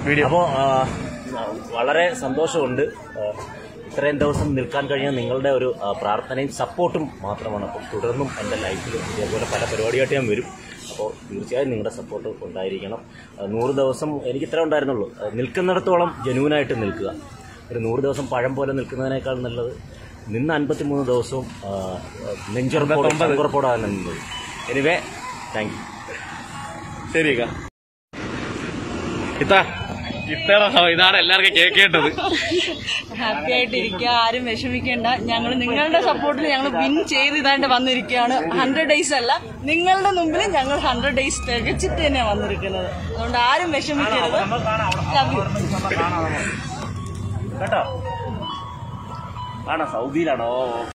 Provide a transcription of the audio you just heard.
Video അപ്പോൾ വളരെ സന്തോഷമുണ്ട് ആ, ഇത്രയും ദിവസം നിൽക്കാൻ കഴിഞ്ഞ നിങ്ങളുടെ ഒരു ആ, പ്രാർത്ഥനയും സപ്പോർട്ടും മാത്രമാണ് അപ്പം തുടർന്നും എൻ്റെ ലൈഫിൽ ഇതേപോലെ പല പരിപാടിയായിട്ട് ഞാൻ വരും അപ്പോൾ തീർച്ചയായും നിങ്ങളുടെ സപ്പോർട്ട് ഉണ്ടായിരിക്കണം ആ, നൂറ് ദിവസം എനിക്ക് ഇത്ര ഉണ്ടായിരുന്നുള്ളൂ ആ, നിൽക്കുന്നിടത്തോളം ജനുവിനായിട്ട് നിൽക്കുക ഒരു നൂറ് ദിവസം പഴം പോലെ നിൽക്കുന്നതിനേക്കാൾ നല്ലത് നിന്ന് അൻപത്തിമൂന്ന് ദിവസവും ആ, ആ, നെഞ്ചുറപ്പോടെ ചങ്കുറപ്പോടാണ് നിന്നത് എനിവേ താങ്ക് യു ശരി ഇക്ക. ഇത്താ ഇത്തയുടെ ഇതാണ് എല്ലാവർക്കും കേൾക്കേണ്ടത് ഹാപ്പി ആയിട്ടിരിക്കുക ആരും വിഷമിക്കേണ്ട ഞങ്ങൾ നിങ്ങളുടെ സപ്പോർട്ടിൽ ഞങ്ങൾ വിൻ ചെയ്ത് ഇതാണ്ട് വന്നിരിക്കുകയാണ് ഹൺഡ്രഡ് ഡേയ്സ് അല്ല നിങ്ങളുടെ മുമ്പിൽ ഞങ്ങൾ ഹൺഡ്രഡ് ഡേയ്സ് തികച്ചിട്ട് തന്നെയാണ് വന്നിരിക്കുന്നത് അതുകൊണ്ട് ആരും വിഷമിക്കരുത് Love you. കേട്ടോ ആണോ സൗദിയിലാണോ